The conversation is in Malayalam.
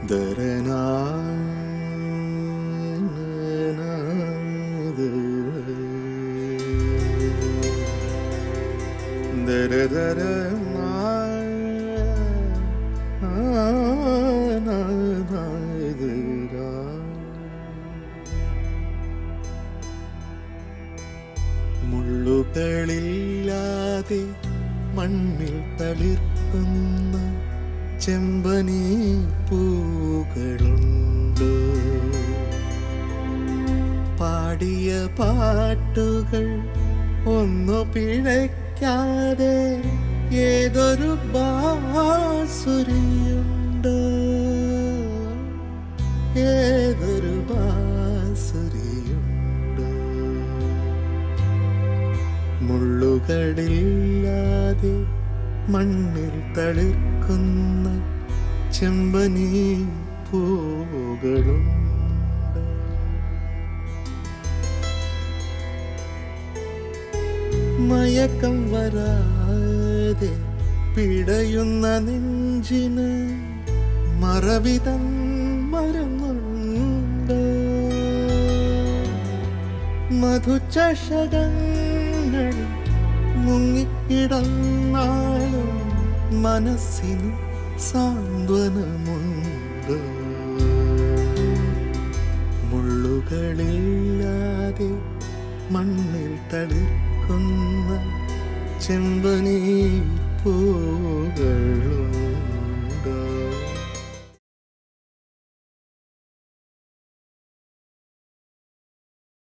മുള്ളുകളില്ലാതെ മണ്ണിൽ തളിർക്കുന്ന ചെമ്പനീ പൂകളുണ്ട് പാടിയ പാട്ടുകൾ ഒന്നു പിഴയ്ക്കാതെ ഏതൊരു ബാസുരിയുണ്ട് ഏതൊരു ബാസുരിയുണ്ട് മുള്ളുകളില്ലാതെ മണ്ണിൽ തളിർക്കുന്ന ചെമ്പനീ പൂകളുണ്ട് മയക്കം വരാതെ പിടയുന്ന നെഞ്ചിന് മറവിതം മരുന്നുണ്ട് മധുചഷകങ്ങൾ മുങ്ങിക്കിടന്നാലും മനസ്സിന് സാന്ത്വനമുണ്ട് മുള്ളുകളില്ലാതെ മണ്ണിൽ തളിർക്കുന്ന ചെമ്പനീ പൂകളുണ്ട്